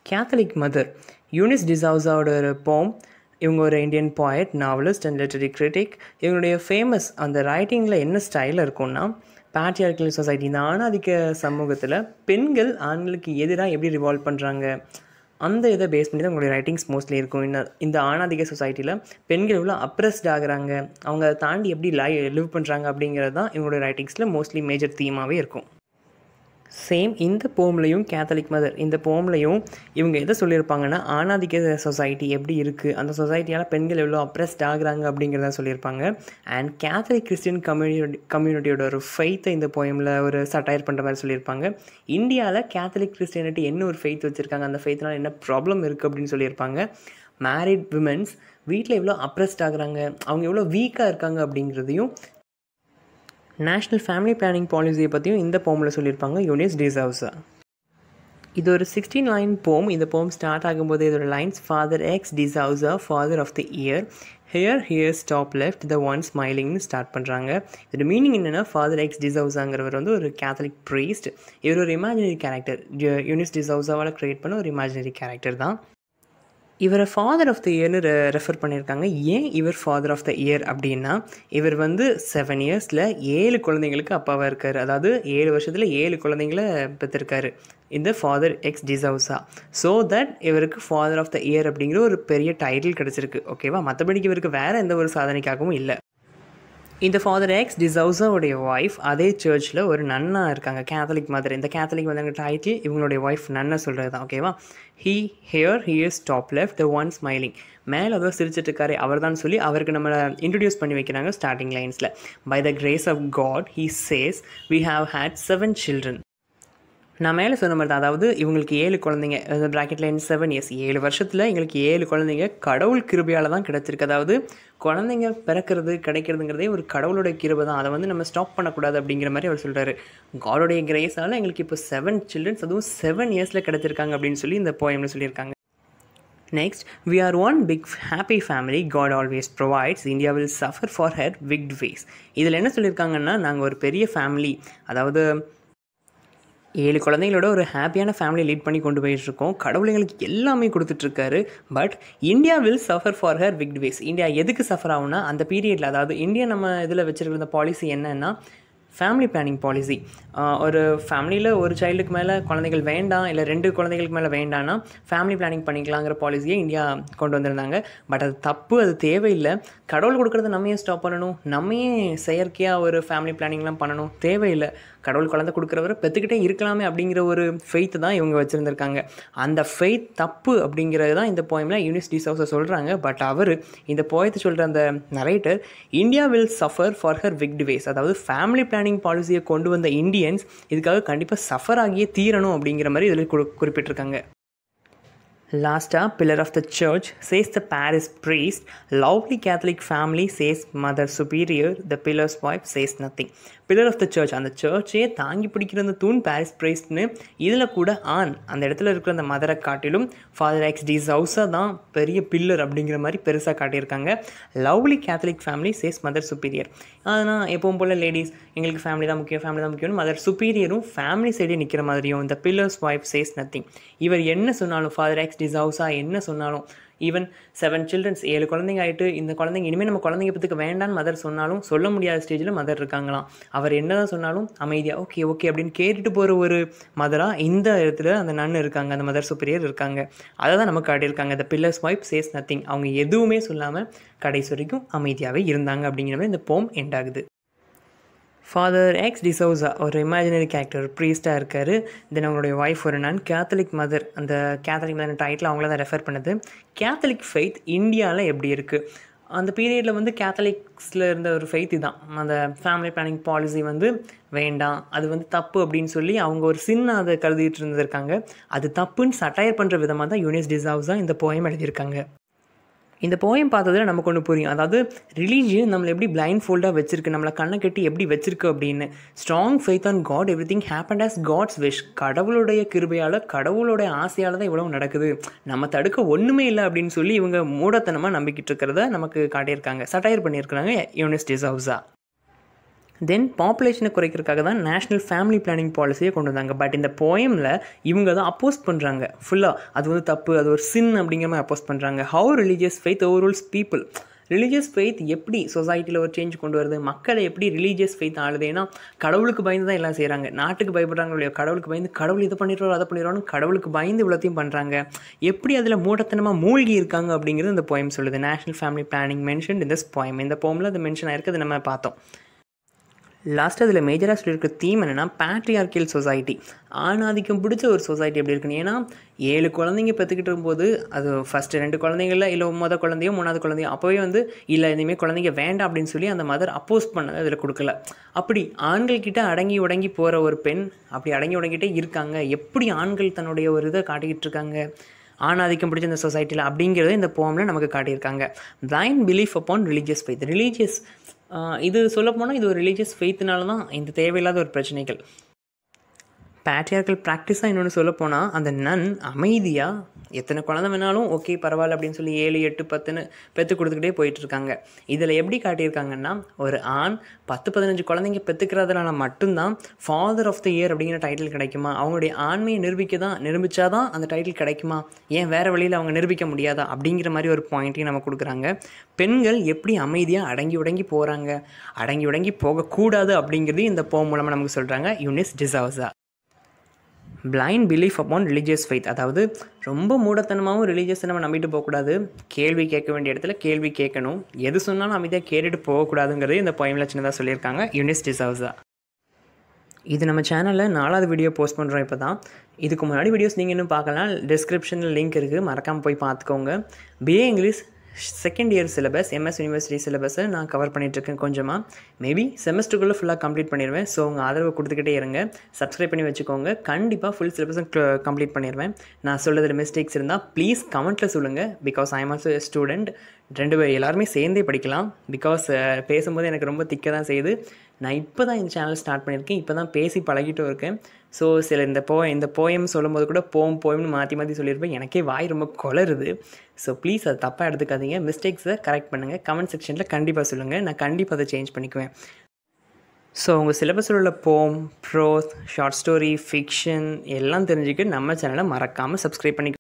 Catholic mother Younis டிசவுசாவோட ஒரு poem இவங்க ஒரு Indian poet novelist and literary critic இவங்களுடைய ஃபேமஸ் அந்த ரைட்டிங்கில் என்ன ஸ்டைலில் இருக்கும்னா பேட்ரியார்கல் சொசைட்டி இந்த ஆணாதிக்க சமூகத்தில் பெண்கள் ஆண்களுக்கு எதிராக எப்படி ரிவால்வ் பண்ணுறாங்க அந்த இதை பேஸ் பண்ணி தான் உங்களுடைய ரைட்டிங்ஸ் மோஸ்ட்லி இருக்கும் இந்த இந்த ஆணாதிக்க சொசைட்டியில் பெண்கள் எவ்வளோ அப்ரெஸ்ட் ஆகுறாங்க அவங்க அதை தாண்டி எப்படி லை லிவ் பண்ணுறாங்க அப்படிங்கிறது தான் இவங்களுடைய ரைட்டிங்ஸில் மோஸ்ட்லி மேஜர் தீமாகவே இருக்கும் சேம் இந்த போம்லையும் கேத்தலிக் மதர் இந்த போம்லையும் இவங்க எதை சொல்லியிருப்பாங்கன்னா ஆணாதிக்க சொசைட்டி எப்படி இருக்குது அந்த சொசைட்டியால் பெண்கள் எவ்வளோ அப்ரெஸ்ட் ஆகுறாங்க அப்படிங்கிறத சொல்லியிருப்பாங்க அண்ட் கேத்தலிக் கிறிஸ்டியன் கம்யூனிட்டி கம்யூனிட்டியோட ஒரு ஃபெய்த்தை இந்த போயமில் ஒரு சட்டையர் பண்ணுற மாதிரி சொல்லியிருப்பாங்க இந்தியாவில் கேத்தலிக் கிறிஸ்டியானிட்டி என்ன ஒரு ஃபெய்த் வச்சுருக்காங்க அந்த ஃபெய்த்னால் என்ன ப்ராப்ளம் இருக்குது அப்படின்னு சொல்லியிருப்பாங்க மேரிட் விமென்ஸ் வீட்டில் எவ்வளோ அப்ரெஸ்ட் ஆகுறாங்க அவங்க எவ்வளோ வீக்காக இருக்காங்க அப்படிங்கிறதையும் நேஷ்னல் ஃபேமிலி பிளானிங் பாலிசியை பற்றியும் இந்த போமில் சொல்லியிருப்பாங்க யூனிஸ் டிசர்வ்ஸா இது ஒரு சிக்ஸ்டீன் லைன் போம் இந்த போம் ஸ்டார்ட் ஆகும்போது இதோட lines father X D'Souza father of the year here here stop left the one ஸ்மைலிங்னு ஸ்டார்ட் பண்ணுறாங்க இதோட மீனிங் என்னென்னா ஃபாதர் எக்ஸ் டிசவுசாங்கிறவர் வந்து ஒரு கேத்தலிக் ப்ரீஸ்ட் இவர் ஒரு இமேஜினரி கேரக்டர் யூனிஸ் டிசவுசாவால் க்ரியேட் பண்ண ஒரு இமேஜினரி கேரக்டர் தான் இவரை ஃபாதர் ஆஃப் த இயர்னு ரெஃபர் பண்ணியிருக்காங்க ஏன் இவர் ஃபாதர் ஆஃப் த இயர் அப்படின்னா இவர் வந்து செவன் இயர்ஸில் ஏழு குழந்தைங்களுக்கு அப்பாவாக இருக்கார் அதாவது ஏழு வருஷத்தில் ஏழு குழந்தைங்கள பெற்றிருக்காரு இந்த father X D'Souza so that இவருக்கு ஃபாதர் ஆஃப் த இயர் அப்படிங்கிற ஒரு பெரிய டைட்டில் கிடச்சிருக்கு ஓகேவா மற்றபடிக்கு இவருக்கு வேறு எந்த ஒரு சாதனைக்காகவும் இல்லை இந்த ஃபாதர் எக்ஸ் டிசவுசாவுடைய ஒய்ஃப் அதே சர்ச்சில் ஒரு நன்னா இருக்காங்க கேத்தலிக் மதர் இந்த கேத்தலிக் மதர் டைட்டில் இவங்களுடைய ஒய்ஃப் நன்னை சொல்கிறது தான் ஓகேவா he here he is top left the one smiling மேலே அதோ சிரிச்சிட்டு இருக்காரு அவர் தான் சொல்லி அவருக்கு நம்ம இன்ட்ரடியூஸ் பண்ணி வைக்கிறாங்க ஸ்டார்டிங் லைன்ஸில் by the grace of God he says we have had seven children நான் மேலே சொன்ன மாதிரி தான் அதாவது இவங்களுக்கு ஏழு குழந்தைங்க ப்ராக்கெட் லைன் செவன் இயர்ஸ் ஏழு வருஷத்தில் எங்களுக்கு ஏழு குழந்தைங்க கடவுள் கிருபையால் தான் கிடச்சிருக்கு அதாவது குழந்தைங்க பிறக்கிறது கிடைக்கிறதுங்கிறதே ஒரு கடவுளோட கிருபை தான் அதை வந்து நம்ம ஸ்டாப் பண்ணக்கூடாது அப்படிங்கிற மாதிரி அவர் சொல்கிறாரு காடோடைய கிரேஸால் எங்களுக்கு இப்போ செவன் சில்ட்ரன்ஸ் அதுவும் செவன் இயர்ஸில் கிடச்சிருக்காங்க அப்படின்னு சொல்லி இந்த போயமில் சொல்லியிருக்காங்க next we are one big happy family God always provides India will suffer for her wicked ways இதில் என்ன சொல்லியிருக்காங்கன்னா நாங்கள் ஒரு பெரிய ஃபேமிலி அதாவது ஏழு குழந்தைங்களோட ஒரு ஹாப்பியான ஃபேமிலி லீட் பண்ணி கொண்டு போயிட்டுருக்கோம் கடவுள் எங்களுக்கு எல்லாமே கொடுத்துட்ருக்காரு but India will suffer for her wicked ways India எதுக்கு சஃபர் ஆகும்னா அந்த பீரியடில் அதாவது இந்தியா நம்ம இதில் வச்சுருக்கிற பாலிசி என்னன்னா ஃபேமிலி பிளானிங் பாலிசி ஒரு ஃபேமிலியில் ஒரு சைல்டுக்கு மேலே குழந்தைகள் வேண்டாம் இல்லை ரெண்டு குழந்தைகளுக்கு மேலே வேண்டாம்னா ஃபேமிலி பிளானிங் பண்ணிக்கலாங்கிற பாலிசியை இந்தியா கொண்டு வந்திருந்தாங்க பட் அது தப்பு அது தேவையில்லை கடவுள் கொடுக்குறத நம்ம ஏன் ஸ்டாப் பண்ணணும் நம்ம ஏன் செயற்கையாக ஒரு ஃபேமிலி பிளானிங்லாம் பண்ணணும் தேவையில்லை கடவுள் குழந்தை கொடுக்குறவரை பெற்றுக்கிட்டே இருக்கலாமே அப்படிங்கிற ஒரு ஃபெய்த் தான் இவங்க வச்சுருந்துருக்காங்க அந்த ஃபெய்த் தப்பு அப்படிங்கிறது தான் இந்த போயமில் யூனிஸ் டிசவுஸை சொல்கிறாங்க பட் அவர் இந்த போயத்தை சொல்கிற அந்த narrator India will suffer for her wicked ways அதாவது ஃபேமிலி பிளானிங் பாலிசியை கொண்டு வந்த இந்தியன்ஸ் இதுக்காக கண்டிப்பாக சஃபர் ஆகியே தீரணும் அப்படிங்கிற மாதிரி இதில் குறிப்பிட்டிருக்காங்க லாஸ்ட்டாக pillar of the church says the parish priest lovely Catholic family says mother superior the pillar's wife says nothing pillar of the church அந்த சர்ச்சே தாங்கி பிடிக்கிற அந்த தூண் பாரிஸ் ப்ரைஸ்ட்னு இதில் கூட ஆண் அந்த இடத்துல இருக்கிற அந்த மதரை காட்டிலும் ஃபாதர் எக்ஸ் டி ஹவுஸாக தான் பெரிய பில்லர் அப்படிங்கிற மாதிரி பெருசாக காட்டியிருக்காங்க lovely Catholic family says mother superior ஆனால் எப்பவும் போல் லேடிஸ் எங்களுக்கு ஃபேமிலி தான் முக்கியம் ஃபேமிலி தான் முக்கியம்னு மதர் சுப்பீரியரும் ஃபேமிலி சைடே நிற்கிற மாதிரியும் இந்த பில்லர்ஸ் ஒய்ஃப் சேஸ் நத்திங் இவர் என்ன சொன்னாலும் ஃபாதர் எக்ஸ் டிஸ் ஹவுஸா என்ன சொன்னாலும் ஈவன் செவன் சில்ட்ரன்ஸ் ஏழு குழந்தைங்க ஆகிட்டு இந்த குழந்தைங்க இனிமேல் நம்ம குழந்தைங்க பத்துக்கு வேண்டான்னு மதர் சொன்னாலும் சொல்ல முடியாத ஸ்டேஜில் மதர் இருக்காங்களாம் அவர் என்ன தான் சொன்னாலும் அமைதியாக ஓகே ஓகே அப்படின்னு கேட்டுட்டு போகிற ஒரு மதராக இந்த இடத்துல அந்த நன் இருக்காங்க அந்த மதர் சுப்பீரியர் இருக்காங்க அதை தான் நமக்கு காட்டியிருக்காங்க இந்த பில்லர்ஸ் ஒய்ஃப் சேஸ் நத்திங் அவங்க எதுவுமே சொல்லாமல் கடைசி வரைக்கும் அமைதியாகவே இருந்தாங்க அப்படிங்கிற மாதிரி இந்த போம் எண்ட் ஆகுது ஃபாதர் எக்ஸ் டிசோசா ஒரு இமேஜினரி கேரக்டர் ப்ரீஸ்டாக இருக்கார் தென் அவங்களுடைய ஒய்ஃப் ஒரு நான் கேத்தலிக் மதர் அந்த கேத்தலிக் மதர் டைட்டில் அவங்கள தான் ரெஃபர் பண்ணுது கேத்தலிக் ஃபெய்த் இந்தியாவில் எப்படி இருக்குது அந்த பீரியடில் வந்து கேத்தலிக்ஸில் இருந்த ஒரு ஃபெய்த் தான் அந்த ஃபேமிலி பிளானிங் பாலிசி வந்து வேண்டாம் அது வந்து தப்பு அப்படின்னு சொல்லி அவங்க ஒரு சின்ன அதை கருதிட்டு இருந்திருக்காங்க அது தப்புன்னு சட்டையர் பண்ணுற விதமாக தான் யூனிஸ் டிசாவ்ஸ் தான் இந்த போயம் எழுதியிருக்காங்க இந்த போயம் பார்த்ததில் நமக்கு ஒன்று புரியும் அதாவது ரிலீஜியன் நம்மளை எப்படி பிளைண்ட் ஃபோல்டாக வச்சிருக்கு நம்மளை கண்ணை கட்டி எப்படி வச்சிருக்கு அப்படின்னு strong faith on God everything happen as God's wish கடவுளுடைய கிருபையால் கடவுளுடைய ஆசையால் தான் இவ்வளவு நடக்குது நம்ம தடுக்க ஒன்றுமே இல்லை அப்படின்னு சொல்லி இவங்க மூடத்தனமாக நம்பிக்கிட்டு இருக்கிறத நமக்கு காட்டியிருக்காங்க சட்டையர் பண்ணியிருக்கிறாங்க யூனிஸ் டிசவுஸா தென் பாப்புலேஷனை குறைக்கிறதுக்காக தான் நேஷ்னல் ஃபேமிலி பிளானிங் பாலிசியை கொண்டு வந்தாங்க பட் இந்த போயமில் இவங்க தான் அப்போஸ் பண்ணுறாங்க ஃபுல்லாக அது வந்து தப்பு அது ஒரு சின் அப்படிங்கிற மாதிரி அப்போஸ் பண்ணுறாங்க how religious faith overrules people religious faith எப்படி சொசைட்டியில் ஒரு சேஞ்ச் கொண்டு வருது மக்களை எப்படி ரிலீஜியஸ் ஃபெய்த் ஆளுது ஏன்னா கடவுளுக்கு பயந்து தான் எல்லாம் செய்கிறாங்க நாட்டுக்கு பயப்படுறாங்க இல்லையோ கடவுளுக்கு பயந்து கடவுள் இதை பண்ணிடுறோம் அதை பண்ணிடுறோம்னு கடவுளுக்கு பயந்து இவ்வளோத்தையும் பண்ணுறாங்க எப்படி அதில் மூடத்தனமாக மூழ்கி இருக்காங்க அப்படிங்கிறது இந்த போயம் சொல்லுது நேஷனல் ஃபேமிலி பிளானிங் மென்ஷன் இந்த போயம் இந்த போமில் அது மென்ஷன் ஆயிருக்கு அதை நம்ம பார்த்தோம் லாஸ்ட்டு அதில் மேஜராக சொல்லியிருக்க தீம் என்னென்னா பேட்ரியார்கியல் சொசைட்டி ஆணாதிக்கம் பிடிச்ச ஒரு சொசைட்டி எப்படி இருக்குன்னு ஏன்னா ஏழு குழந்தைங்க பெற்றுக்கிட்டு இருக்கும்போது அது ஃபஸ்ட்டு ரெண்டு குழந்தைங்கள இல்லை மொதல் குழந்தையோ மூணாவது குழந்தையோ அப்போவே வந்து இல்லை இனிமேல் குழந்தைங்க வேண்டாம் அப்படின்னு சொல்லி அந்த மதர் அப்போஸ் பண்ணதை அதில் கொடுக்கல அப்படி ஆண்கள் கிட்ட அடங்கி உடங்கி போகிற ஒரு பெண் அப்படி அடங்கி உடங்கிட்டே இருக்காங்க எப்படி ஆண்கள் தன்னுடைய ஒரு இதை காட்டிக்கிட்டு இருக்காங்க ஆணாதிக்கம் பிடிச்ச இந்த சொசைட்டியில் அப்படிங்கிறத இந்த போமில் நமக்கு காட்டியிருக்காங்க blind belief upon religious faith religious இது சொல்லப்போனால் இது ஒரு ரிலீஜியஸ் ஃபெய்த்னால தான் இந்த தேவையில்லாத ஒரு பிரச்சனைகள் பேட்ரியார்கல் ப்ராக்டிஸாக இன்னொன்று சொல்லப்போனால் அந்த நன் அமைதியாக எத்தனை குழந்தை வேணாலும் ஓகே பரவாயில்ல அப்படின்னு சொல்லி ஏழு எட்டு பத்துன்னு பெற்று கொடுத்துக்கிட்டே போயிட்டுருக்காங்க இதில் எப்படி காட்டியிருக்காங்கன்னா ஒரு ஆண் பத்து பதினஞ்சு குழந்தைங்க பெற்றுக்கிறதுனால மட்டும்தான் ஃபாதர் ஆஃப் த இயர் அப்படிங்கிற டைட்டில் கிடைக்குமா அவங்களுடைய ஆண்மையை நிரூபிக்க தான் நிரூபித்தா தான் அந்த டைட்டில் கிடைக்குமா ஏன் வேறு வழியில் அவங்க நிரூபிக்க முடியாதா அப்படிங்கிற மாதிரி ஒரு பாயிண்ட்டையும் நம்ம கொடுக்குறாங்க பெண்கள் எப்படி அமைதியாக அடங்கி உடங்கி போகிறாங்க அடங்கி உடங்கி போகக்கூடாது அப்படிங்கிறது இந்த போ மூலமாக நமக்கு சொல்கிறாங்க Eunice D'Souza blind belief upon religious faith அதாவது ரொம்ப மூடத்தனமாகவும் ரிலீஜியஸை நம்ம நம்பிட்டு போகக்கூடாது கேள்வி கேட்க வேண்டிய இடத்துல கேள்வி கேட்கணும் எது சொன்னாலும் அமைதியாக கேட்டுட்டு போகக்கூடாதுங்கிறது இந்த பொயமில் சின்னதாக சொல்லியிருக்காங்க யூனிஸ் டிசர்வ்ஸா இது நம்ம சேனலில் நாலாவது வீடியோ போஸ்ட் பண்ணுறோம் இப்போ தான் இதுக்கு முன்னாடி வீடியோஸ் நீங்கள் இன்னும் பார்க்கலாம் டிஸ்கிரிப்ஷனில் லிங்க் இருக்குது மறக்காமல் போய் பார்த்துக்கோங்க BA English second year syllabus MS university சிலபஸை நான் கவர் பண்ணிகிட்ருக்கேன் கொஞ்சமாக மேபி செமஸ்டருக்குள்ளே ஃபுல்லாக கம்ப்ளீட் பண்ணிடுவேன் ஸோ உங்கள் ஆதரவு கொடுத்துக்கிட்டே இருங்க சப்ஸ்கிரைப் பண்ணி வச்சுக்கோங்க கண்டிப்பாக ஃபுல் சிலபஸும் கம்ப்ளீட் பண்ணிடுவேன் நான் சொல்கிறதுல மிஸ்டேக்ஸ் இருந்தால் ப்ளீஸ் கமெண்ட்டில் சொல்லுங்கள் because I am also student ரெண்டு பேர் எல்லாருமே சேர்ந்தே படிக்கலாம் பிகாஸ் பேசும்போது எனக்கு ரொம்ப திக்க தான் செய்யுது நான் இப்போ தான் இந்த சேனல் ஸ்டார்ட் பண்ணியிருக்கேன் இப்போ தான் பேசி பழகிட்டும் இருக்கேன் ஸோ சில இந்த போ இந்த போயம் சொல்லும்போது கூட போம் போயம்னு மாற்றி மாற்றி சொல்லியிருப்பேன் எனக்கே வாய் ரொம்ப கொலருது ஸோ ப்ளீஸ் அதை தப்பாக எடுத்துக்காதீங்க மிஸ்டேக்ஸை கரெக்ட் பண்ணுங்கள் கமெண்ட் செக்ஷனில் கண்டிப்பாக சொல்லுங்கள் நான் கண்டிப்பாக அதை சேஞ்ச் பண்ணிக்குவேன் ஸோ உங்கள் சிலபஸில் உள்ள போம் ப்ரோஸ் ஷார்ட் ஸ்டோரி ஃபிக்ஷன் எல்லாம் தெரிஞ்சுக்க நம்ம சேனலை மறக்காமல் சப்ஸ்கிரைப் பண்ணி